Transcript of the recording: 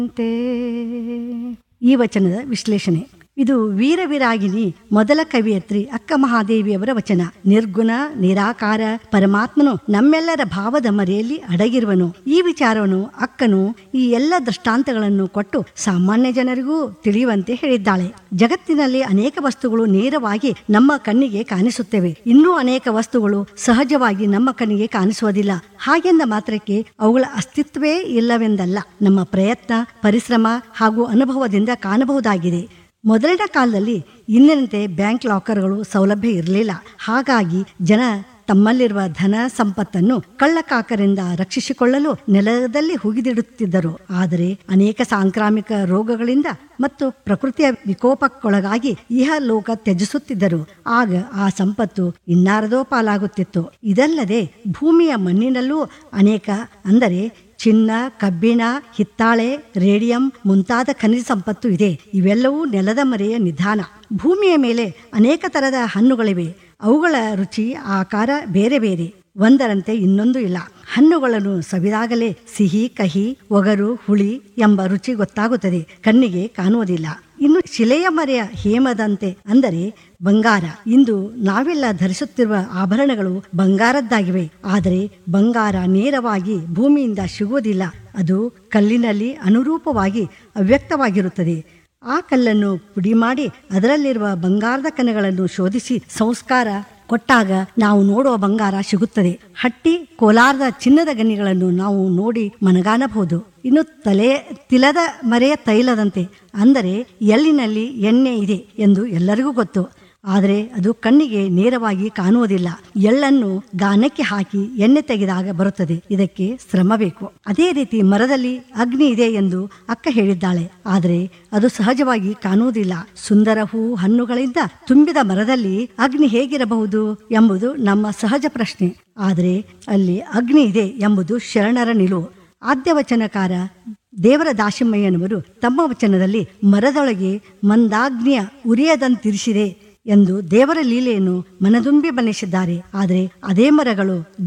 ಅಂತೆ ಈ ವಚನದ ವಿಶ್ಲೇಷಣೆ ಇದು ವೀರವಿರಾಗಿನಿ ಮೊದಲ ಕವಿಯತ್ರಿ ಅಕ್ಕ ಮಹಾದೇವಿಯವರ ವಚನ ನಿರ್ಗುಣ ನಿರಾಕಾರ ಪರಮಾತ್ಮನು ನಮ್ಮೆಲ್ಲರ ಭಾವದ ಮರೆಯಲ್ಲಿ ಅಡಗಿರುವನು ಈ ವಿಚಾರವನ್ನು ಅಕ್ಕನು ಈ ಎಲ್ಲ ದೃಷ್ಟಾಂತಗಳನ್ನು ಕೊಟ್ಟು ಸಾಮಾನ್ಯ ಜನರಿಗೂ ತಿಳಿಯುವಂತೆ ಹೇಳಿದ್ದಾಳೆ ಜಗತ್ತಿನಲ್ಲಿ ಅನೇಕ ವಸ್ತುಗಳು ನೇರವಾಗಿ ನಮ್ಮ ಕಣ್ಣಿಗೆ ಕಾಣಿಸುತ್ತವೆ ಇನ್ನೂ ಅನೇಕ ವಸ್ತುಗಳು ಸಹಜವಾಗಿ ನಮ್ಮ ಕಣ್ಣಿಗೆ ಕಾಣಿಸುವುದಿಲ್ಲ ಹಾಗೆಂದ ಮಾತ್ರಕ್ಕೆ ಅವುಗಳ ಅಸ್ತಿತ್ವವೇ ಇಲ್ಲವೆಂದಲ್ಲ ನಮ್ಮ ಪ್ರಯತ್ನ ಪರಿಶ್ರಮ ಹಾಗೂ ಅನುಭವದಿಂದ ಕಾಣಬಹುದಾಗಿದೆ ಮೊದಲಿನ ಕಾಲದಲ್ಲಿ ಇಂದಿನಂತೆ ಬ್ಯಾಂಕ್ ಲಾಕರ್ಗಳು ಸೌಲಭ್ಯ ಇರಲಿಲ್ಲ ಹಾಗಾಗಿ ಜನ ತಮ್ಮಲ್ಲಿರುವ ಧನ ಸಂಪತ್ತನ್ನು ಕಳ್ಳಕಾಕರಿಂದ ರಕ್ಷಿಸಿಕೊಳ್ಳಲು ನೆಲದಲ್ಲಿ ಹುಗಿದಿಡುತ್ತಿದ್ದರು ಆದರೆ ಅನೇಕ ಸಾಂಕ್ರಾಮಿಕ ರೋಗಗಳಿಂದ ಮತ್ತು ಪ್ರಕೃತಿಯ ವಿಕೋಪಕ್ಕೊಳಗಾಗಿ ಇಹ ಲೋಕ ತ್ಯಜಿಸುತ್ತಿದ್ದರು ಆಗ ಆ ಸಂಪತ್ತು ಇನ್ನಾರದೋ ಪಾಲಾಗುತ್ತಿತ್ತು ಇದಲ್ಲದೆ ಭೂಮಿಯ ಮಣ್ಣಿನಲ್ಲೂ ಅನೇಕ ಅಂದರೆ ಚಿನ್ನ ಕಬ್ಬಿಣ ಹಿತ್ತಾಳೆ ರೇಡಿಯಂ ಮುಂತಾದ ಖನಿಜ ಸಂಪತ್ತು ಇದೆ ಇವೆಲ್ಲವೂ ನೆಲದ ಮರೆಯ ನಿಧಾನ ಭೂಮಿಯ ಮೇಲೆ ಅನೇಕ ತರದ ಹಣ್ಣುಗಳಿವೆ ಅವುಗಳ ರುಚಿ ಆಕಾರ ಬೇರೆ ಬೇರೆ ಒಂದರಂತೆ ಇನ್ನೊಂದು ಇಲ್ಲ ಹಣ್ಣುಗಳನ್ನು ಸವಿದಾಗಲೇ ಸಿಹಿ ಕಹಿ ಒಗರು ಹುಳಿ ಎಂಬ ರುಚಿ ಗೊತ್ತಾಗುತ್ತದೆ ಕಣ್ಣಿಗೆ ಕಾಣುವುದಿಲ್ಲ ಇನ್ನು ಶಿಲೆಯ ಮರೆಯ ಹೇಮದಂತೆ ಅಂದರೆ ಬಂಗಾರ ಇಂದು ನಾವೆಲ್ಲ ಧರಿಸುತ್ತಿರುವ ಆಭರಣಗಳು ಬಂಗಾರದ್ದಾಗಿವೆ ಆದರೆ ಬಂಗಾರ ನೇರವಾಗಿ ಭೂಮಿಯಿಂದ ಸಿಗುವುದಿಲ್ಲ ಅದು ಕಲ್ಲಿನಲ್ಲಿ ಅನುರೂಪವಾಗಿ ಅವ್ಯಕ್ತವಾಗಿರುತ್ತದೆ ಆ ಕಲ್ಲನ್ನು ಪುಡಿ ಮಾಡಿ ಅದರಲ್ಲಿರುವ ಬಂಗಾರದ ಕಣಗಳನ್ನು ಶೋಧಿಸಿ ಸಂಸ್ಕಾರ ಕೊಟ್ಟಾಗ ನಾವು ನೋಡುವ ಬಂಗಾರ ಸಿಗುತ್ತದೆ ಹಟ್ಟಿ ಕೋಲಾರದ ಚಿನ್ನದ ಗಣಿಗಳನ್ನು ನಾವು ನೋಡಿ ಮನಗಾಣಬಹುದು ಇನ್ನು ತಲೆ ತಿಲದ ಮರೆಯ ತೈಲದಂತೆ ಅಂದರೆ ಎಳ್ಳಿನಲ್ಲಿ ಎಣ್ಣೆ ಇದೆ ಎಂದು ಎಲ್ಲರಿಗೂ ಗೊತ್ತು ಆದರೆ ಅದು ಕಣ್ಣಿಗೆ ನೇರವಾಗಿ ಕಾಣುವುದಿಲ್ಲ ಎಳ್ಳನ್ನು ಗಾನಕ್ಕೆ ಹಾಕಿ ಎಣ್ಣೆ ತೆಗೆದಾಗ ಬರುತ್ತದೆ ಇದಕ್ಕೆ ಶ್ರಮ ಬೇಕು ಅದೇ ರೀತಿ ಮರದಲ್ಲಿ ಅಗ್ನಿ ಇದೆ ಎಂದು ಅಕ್ಕ ಹೇಳಿದ್ದಾಳೆ ಆದರೆ ಅದು ಸಹಜವಾಗಿ ಕಾಣುವುದಿಲ್ಲ ಸುಂದರ ಹೂ ಹಣ್ಣುಗಳಿಂದ ತುಂಬಿದ ಮರದಲ್ಲಿ ಅಗ್ನಿ ಹೇಗಿರಬಹುದು ಎಂಬುದು ನಮ್ಮ ಸಹಜ ಪ್ರಶ್ನೆ ಆದರೆ ಅಲ್ಲಿ ಅಗ್ನಿ ಇದೆ ಎಂಬುದು ಶರಣರ ನಿಲುವು ಆದ್ಯ ವಚನಕಾರ ದೇವರ ದಾಸಿಮಯ್ಯನವರು ತಮ್ಮ ವಚನದಲ್ಲಿ ಮರದೊಳಗೆ ಮಂದಾಗ್ನಿಯ ಉರಿಯದಂತಿರಿಸಿದೆ ಎಂದು ದೇವರ ಲೀಲೆಯನ್ನು ಮನದುಂಬಿ ಬಣ್ಣಿಸಿದ್ದಾರೆ ಆದರೆ ಅದೇ ಮರಗಳು